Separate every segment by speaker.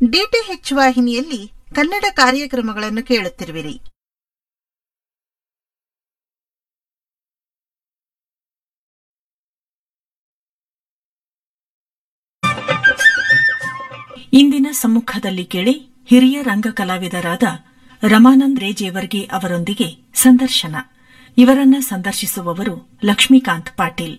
Speaker 1: DTH ವಾಹಿನಿಯಲ್ಲಿ ಕನ್ನಡ ಕಾರ್ಯಕ್ರಮಗಳನ್ನು ಕೇಳುತ್ತಿರುವಿರಿ
Speaker 2: ಇಂದಿನ ಸಮ್ಮುಖದಲ್ಲಿ ಕೇಳಿ ಹಿರಿಯ ರಂಗ ಕಲಾವಿದರಾದ ರಮಾನಂದ್ ರೇಜೇವರ್ಗಿ ಅವರೊಂದಿಗೆ ಸಂದರ್ಶನ ಇವರನ್ನ ಸಂದರ್ಶಿಸುವವರು ಲಕ್ಷ್ಮೀಕಾಂತ್ ಪಾಟೀಲ್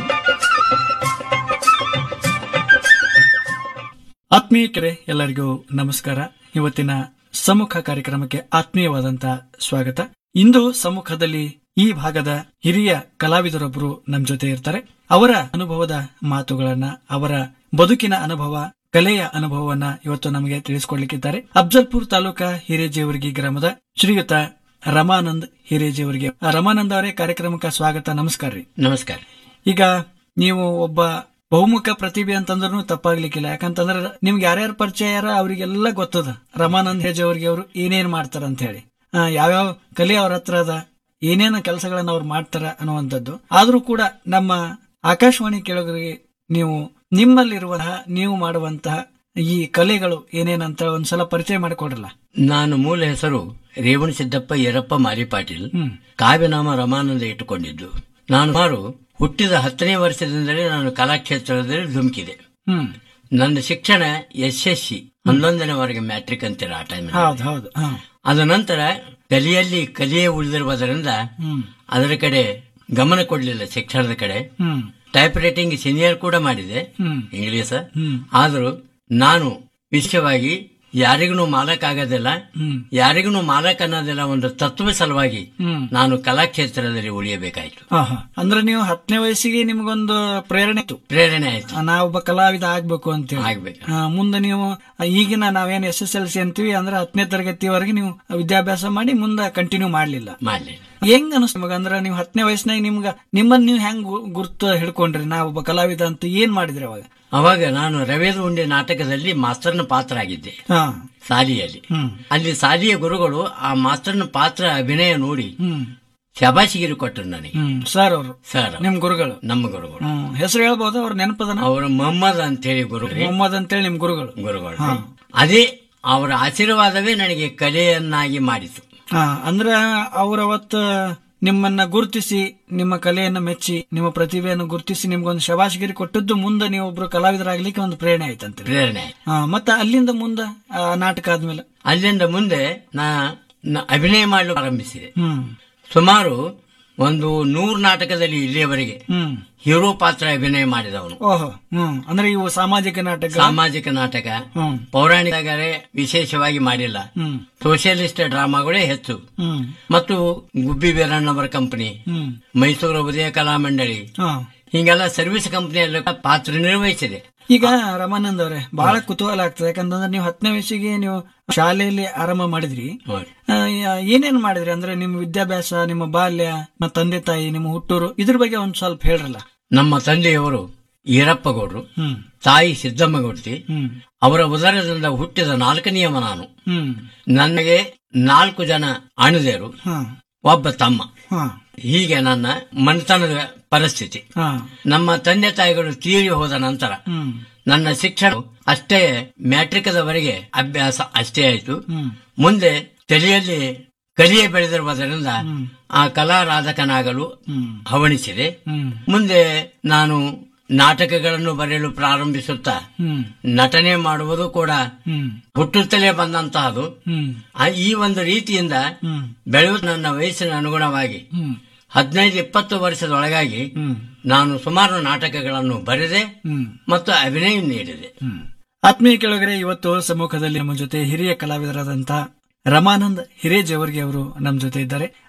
Speaker 3: ಆತ್ಮೀಯಕರೇ ಎಲ್ಲರಿಗೂ ನಮಸ್ಕಾರ ಇವತ್ತಿನ ಸಮ್ಮುಖ ಕಾರ್ಯಕ್ರಮಕ್ಕೆ ಆತ್ಮೀಯವಾದಂತ ಸ್ವಾಗತ ಇಂದು ಸಮ್ಮುಖದಲ್ಲಿ ಈ ಭಾಗದ ಹಿರಿಯ ಕಲಾವಿದರೊಬ್ಬರು ನಮ್ ಜೊತೆ ಇರ್ತಾರೆ ಅವರ ಅನುಭವದ ಮಾತುಗಳನ್ನ ಅವರ ಬದುಕಿನ ಅನುಭವ ಕಲೆಯ ಅನುಭವವನ್ನ ಇವತ್ತು ನಮಗೆ ತಿಳಿಸಿಕೊಡ್ಲಿಕ್ಕಿದ್ದಾರೆ ಅಫ್ಜಲ್ಪುರ್ ತಾಲೂಕಾ ಹಿರೇಜೇವರ್ಗಿ ಗ್ರಾಮದ ಶ್ರೀಯುತ ರಮಾನಂದ್ ಹಿರೇಜೇವರ್ಗಿ ಆ, ರಮಾನಂದ್ ಅವರೇ ಕಾರ್ಯಕ್ರಮಕ್ಕೆ ಸ್ವಾಗತ ನಮಸ್ಕಾರ ರೀ
Speaker 4: ನಮಸ್ಕಾರ
Speaker 3: ಈಗ ನೀವು ಒಬ್ಬ ಬಹುಮುಖ ಪ್ರತಿಭೆ ಅಂತಂದ್ರೂ ತಪ್ಪಾಗ್ಲಿಕ್ಕಿಲ್ಲ ಯಾಕಂತಂದ್ರೆ ನಿಮ್ಗೆ ಯಾರ್ಯಾರ ಪರಿಚಯ ಯಾರ ಅವರಿಗೆಲ್ಲ ಗೊತ್ತದ ರಮಾನಂದ್ ಹೆಜ್ ಅವ್ರಿಗೆ ಅವರು ಏನೇನ್ ಮಾಡ್ತಾರ ಅಂತ ಹೇಳಿ ಆ, ಯಾವ್ಯಾವ ಕಲೆ ಅವ್ರ ಹತ್ರ ಅದ ಏನೇನು ಕೆಲಸಗಳನ್ನ ಅವ್ರು ಮಾಡ್ತಾರ ಅನ್ನುವಂಥದ್ದು ಆದ್ರೂ ಕೂಡ ನಮ್ಮ ಆಕಾಶವಾಣಿ ಕೇಳೋರಿಗೆ ನೀವು ನಿಮ್ಮಲ್ಲಿರುವಂತಹ ನೀವು ಮಾಡುವಂತಹ ಈ ಕಲೆಗಳು ಏನೇನಂತ ಒಂದ್ಸಲ ಪರಿಚಯ ಮಾಡಿಕೊಡ್ರಲ್ಲ
Speaker 4: ನಾನು ಮೂಲ ಹೆಸರು ರೇವಣ ಸಿದ್ದಪ್ಪ ಯರಪ್ಪ ಮಾರಿ ಪಾಟೀಲ್ ಕಾವ್ಯನಾಮ ರಮಾನಂದ ಇಟ್ಟುಕೊಂಡಿದ್ದು ನಾನು ಸುಮಾರು ಹುಟ್ಟಿದ ಹತ್ತನೇ ವರ್ಷದಿಂದಲೇ ನಾನು ಕಲಾಕ್ಷೇತ್ರದಲ್ಲಿ ಧುಮುಕಿದೆ
Speaker 3: ಹ್ಮ್
Speaker 4: ನನ್ನ ಶಿಕ್ಷಣ ಎಸ್ ಎಸ್ ಸಿ ಹನ್ನೊಂದನೇವರೆಗೆ ಮ್ಯಾಟ್ರಿಕ್ ಅಂತೀರ ಆ ಟೈಮ್
Speaker 3: ಹೌದು ಹೌದು ಹಾ
Speaker 4: ಅದ ನಂತರ ಕಲಿಯಲ್ಲಿ ಕಲಿಯೇ ಉಳಿದಿರುವುದರಿಂದ
Speaker 3: ಹ್ಮ್
Speaker 4: ಅದರ ಕಡೆ ಗಮನ ಕೊಡಲಿಲ್ಲ ಶಿಕ್ಷಣದ ಕಡೆ
Speaker 3: ಹ್ಮ್
Speaker 4: ಟೈಪ್ ರೈಟಿಂಗ್ ಸೀನಿಯರ್ ಕೂಡ ಮಾಡಿದೆ
Speaker 3: ಹ್ಮ್
Speaker 4: ಇಂಗ್ಲಿಷ್
Speaker 3: ಹ್ಮ್
Speaker 4: ಆದರೂ ನಾನು ವಿಶೇಷವಾಗಿ ಯಾರಿಗೂ ಮಾಲಕ್ ಆಗೋದಿಲ್ಲ
Speaker 3: ಹ್ಮ್
Speaker 4: ಯಾರಿಗೂ ಮಾಲಕ್ ಅನ್ನೋದಿಲ್ಲ ಒಂದು ತತ್ವ ಸಲುವಾಗಿ
Speaker 3: ಹ್ಮ್
Speaker 4: ನಾನು ಕಲಾಕ್ಷೇತ್ರದಲ್ಲಿ ಉಳಿಯಬೇಕಾಯ್ತು
Speaker 3: ಹಾ ಹಾ ಅಂದ್ರೆ ನೀವು ಹತ್ತನೇ ವಯಸ್ಸಿಗೆ ನಿಮ್ಗೊಂದು ಪ್ರೇರಣೆ ಇತ್ತು
Speaker 4: ಪ್ರೇರಣೆ ಆಯ್ತು
Speaker 3: ಆ, ನಾ ಒಬ್ಬ ಕಲಾವಿದ ಆಗ್ಬೇಕು ಅಂತ
Speaker 4: ಆಗ್ಬೇಕು
Speaker 3: ಮುಂದೆ ನೀವು ಆ, ಈಗಿನ ನಾವೇನ್ ಎಸ್ ಎಸ್ ಎಲ್ ಸಿ ಅಂತೀವಿ ಅಂದ್ರೆ ಹತ್ತನೇ ತರಗತಿವರೆಗೆ ನೀವು ವಿದ್ಯಾಭ್ಯಾಸ ಮಾಡಿ ಮುಂದೆ ಕಂಟಿನ್ಯೂ ಮಾಡ್ಲಿಲ್ಲ
Speaker 4: ಮಾಡ್ಲಿ
Speaker 3: ಹೆಂಗ್ ಅನಿಸ್ತು ನಿಮಗ ಅಂದ್ರೆ ನೀವು ಹತ್ತನೇ ವಯಸ್ಸಿನಾಗ ನಿಮ್ಗ ನಿಮ್ಮನ್ನ ನೀವು ಹೆಂಗ್ ಗು- ಗುರ್ತು ಹಿಡ್ಕೊಂಡ್ರಿ ನಾ ಒಬ್ಬ ಕಲಾವಿದ ಅಂತ ಏನ್ ಮಾಡಿದ್ರಿ ಅವಾಗ
Speaker 4: ಅವಾಗ ನಾನು ರವೇದ ಉಂಡೆ ನಾಟಕದಲ್ಲಿ ಮಾಸ್ತರ್ನ ಪಾತ್ರ ಆಗಿದ್ದೆ
Speaker 3: ಹಾ
Speaker 4: ಶಾಲೆಯಲ್ಲಿ
Speaker 3: ಹ್ಮ್
Speaker 4: ಅಲ್ಲಿ ಶಾಲೆಯ ಗುರುಗಳು ಆ ಮಾಸ್ತರ್ನ ಪಾತ್ರ ಅಭಿನಯ ನೋಡಿ
Speaker 3: ಹ್ಮ್
Speaker 4: ಶಬಾಶಿಗಿರಿ ಕೊಟ್ಟರು ನನಗೆ
Speaker 3: ಹ್ಮ್ ಸರ್ ಅವರು
Speaker 4: ಸರ್
Speaker 3: ನಿಮ್ ಗುರುಗಳು
Speaker 4: ನಮ್ಮ ಗುರುಗಳು
Speaker 3: ಹ್ಮ್ ಹೆಸರು ಹೇಳ್ಬೋದ ಅವ್ರ ನೆನಪದನ
Speaker 4: ಅವರ ಮೊಹಮ್ಮದ್ ಅಂತೇಳಿ ಗುರು
Speaker 3: ಮೊಹಮ್ಮದ್ ಅಂತೇಳಿ ನಿಮ್ ಗುರುಗಳು
Speaker 4: ಗುರುಗಳು
Speaker 3: ಹಾ.
Speaker 4: ಅದೇ ಅವರ ಆಶೀರ್ವಾದವೇ ನನಗೆ ಕಲೆಯನ್ನಾಗಿ ಮಾಡಿತು
Speaker 3: ಹಾ ಅಂದ್ರ ಅವ್ರ ಅವತ್ತ ನಿಮ್ಮನ್ನ ಗುರುತಿಸಿ ನಿಮ್ಮ ಕಲೆಯನ್ನ ಮೆಚ್ಚಿ ನಿಮ್ಮ ಪ್ರತಿಭೆಯನ್ನು ಗುರುತಿಸಿ ನಿಮ್ಗೊಂದು ಶಬಾಷ್ಗಿರಿ ಕೊಟ್ಟದ್ದು ಮುಂದೆ ನೀವು ಒಬ್ರು ಕಲಾವಿದರಾಗ್ಲಿಕ್ಕೆ ಒಂದು ಪ್ರೇರಣೆ ಆಯ್ತಂತ
Speaker 4: ಪ್ರೇರಣೆ
Speaker 3: ಹಾ ಮತ್ತೆ ಅಲ್ಲಿಂದ ಮುಂದೆ ಆ, ನಾಟಕ ಆದ್ಮೇಲೆ
Speaker 4: ಅಲ್ಲಿಂದ ಮುಂದೆ ನಾ ನ- ಅಭಿನಯ ಮಾಡಲು ಪ್ರಾರಂಭಿಸಿದೆ
Speaker 3: ಹ್ಮ್
Speaker 4: ಸುಮಾರು ಒಂದು ನೂರು ನಾಟಕದಲ್ಲಿ ಇಲ್ಲಿಯವರೆಗೆ
Speaker 3: ಹ್ಮ್
Speaker 4: ಹೀರೋ ಪಾತ್ರ ಅಭಿನಯ ಮಾಡಿದವನು
Speaker 3: ಓಹೋ ಹ್ಮ್ ಅಂದ್ರೆ ಇವು ಸಾಮಾಜಿಕ ನಾಟಕ
Speaker 4: ಸಾಮಾಜಿಕ ನಾಟಕ
Speaker 3: ಹ್ಮ್
Speaker 4: ಪೌರಾಣಿಕಗಾರೆ ವಿಶೇಷವಾಗಿ ಮಾಡಿಲ್ಲ
Speaker 3: ಹ್ಮ್
Speaker 4: ಸೋಷಿಯಲಿಸ್ಟ್ ಡ್ರಾಮಾಗಳೇ ಹೆಚ್ಚು
Speaker 3: ಹ್ಮ್
Speaker 4: ಮತ್ತು ಗುಬ್ಬಿ ವೀರಣ್ಣವರ ಕಂಪನಿ
Speaker 3: ಹ್ಮ್
Speaker 4: ಮೈಸೂರು ಉದಯ ಕಲಾ ಮಂಡಳಿ
Speaker 3: ಹಾ
Speaker 4: ಹಿಂಗೆಲ್ಲ ಸರ್ವಿಸ್ ಕಂಪನಿಯಲ್ಲಿ ಪಾತ್ರ ನಿರ್ವಹಿಸಿದೆ
Speaker 3: ಈಗ ರಮಾನಂದ್ ಅವರೇ ಬಹಳ ಕುತೂಹಲ ಆಗ್ತದೆ ಯಾಕಂತಂದ್ರೆ ನೀವು ಹತ್ತನೇ ವಯಸ್ಸಿಗೆ ನೀವು ಶಾಲೆಯಲ್ಲಿ ಆರಂಭ ಮಾಡಿದ್ರಿ
Speaker 4: ನೋಡಿ.
Speaker 3: ಆ, ಯಾ- ಏನೇನ್ ಮಾಡಿದ್ರಿ ಅಂದ್ರೆ ನಿಮ್ಮ ವಿದ್ಯಾಭ್ಯಾಸ ನಿಮ್ಮ ಬಾಲ್ಯ ನಿಮ್ಮ ತಂದೆ ತಾಯಿ ನಿಮ್ಮ ಹುಟ್ಟೂರು ಇದ್ರ ಬಗ್ಗೆ ಒಂದ್ ಸ್ವಲ್ಪ ಹೇಳ್ರಲ್ಲ
Speaker 4: ನಮ್ಮ ತಂದೆಯವರು ಈರಪ್ಪ ಗೌಡ್ರು
Speaker 3: ಹ್ಮ್
Speaker 4: ತಾಯಿ ಸಿದ್ದಮ್ಮಗೌಡ್ತಿ
Speaker 3: ಹ್ಮ್
Speaker 4: ಅವರ ಉದರದಿಂದ ಹುಟ್ಟಿದ ನಾಲ್ಕನೆಯವ ನಾನು
Speaker 3: ಹ್ಮ್
Speaker 4: ನನಗೆ ನಾಲ್ಕು ಜನ ಅಣದೇರು
Speaker 3: ಹಾ
Speaker 4: ಒಬ್ಬ ತಮ್ಮ
Speaker 3: ಹಾ
Speaker 4: ಹೀಗೆ ನನ್ನ ಮನೆತನದ ಪರಿಸ್ಥಿತಿ
Speaker 3: ಹಾ
Speaker 4: ನಮ್ಮ ತಂದೆ ತಾಯಿಗಳು ತೀರಿ ಹೋದ ನಂತರ
Speaker 3: ಹ್ಮ್
Speaker 4: ನನ್ನ ಶಿಕ್ಷಣ ಅಷ್ಟೇ ಮ್ಯಾಟ್ರಿಕದವರೆಗೆ ಅಭ್ಯಾಸ ಅಷ್ಟೇ ಆಯಿತು
Speaker 3: ಹ್ಮ್
Speaker 4: ಮುಂದೆ ತಲೆಯಲ್ಲಿ ಕಲಿಯೇ ಬೆಳೆದಿರುವುದರಿಂದ ಆ ಕಲಾರಾಧಕನಾಗಲು
Speaker 3: ಹ್ಮ್
Speaker 4: ಹವಣಿಸಿದೆ
Speaker 3: ಹ್ಮ್
Speaker 4: ಮುಂದೆ ನಾನು ನಾಟಕಗಳನ್ನು ಬರೆಯಲು ಪ್ರಾರಂಭಿಸುತ್ತಾ
Speaker 3: ಹ್ಮ್
Speaker 4: ನಟನೆ ಮಾಡುವುದು ಕೂಡ
Speaker 3: ಹ್ಮ್
Speaker 4: ಹುಟ್ಟುತ್ತಲೇ ಬಂದಂತಹದು
Speaker 3: ಹ್ಮ್
Speaker 4: ಆ ಈ ಒಂದು ರೀತಿಯಿಂದ
Speaker 3: ಹ್ಮ್
Speaker 4: ಬೆಳೆಯುವ ನನ್ನ ವಯಸ್ಸಿನ ಅನುಗುಣವಾಗಿ
Speaker 3: ಹ್ಮ್
Speaker 4: ಹದಿನೈದು ಇಪ್ಪತ್ತು ವರ್ಷದೊಳಗಾಗಿ
Speaker 3: ಹ್ಮ್
Speaker 4: ನಾನು ಸುಮಾರು ನಾಟಕಗಳನ್ನು ಬರೆದೆ
Speaker 3: ಹ್ಮ್
Speaker 4: ಮತ್ತು ಅಭಿನಯ ನೀಡಿದೆ
Speaker 3: ಹ್ಮ್. ಆತ್ಮೀಯ ಕೆಳಗರೆ ಇವತ್ತು ಸಮ್ಮುಖದಲ್ಲಿ ನಮ್ಮ ಜೊತೆ ಹಿರಿಯ ಕಲಾವಿದರಾದಂತಹ ರಮಾನಂದ್ ಹಿರೇಜವರ್ಗಿ ಅವರು ನಮ್ಮ ಜೊತೆ ಇದ್ದಾರೆ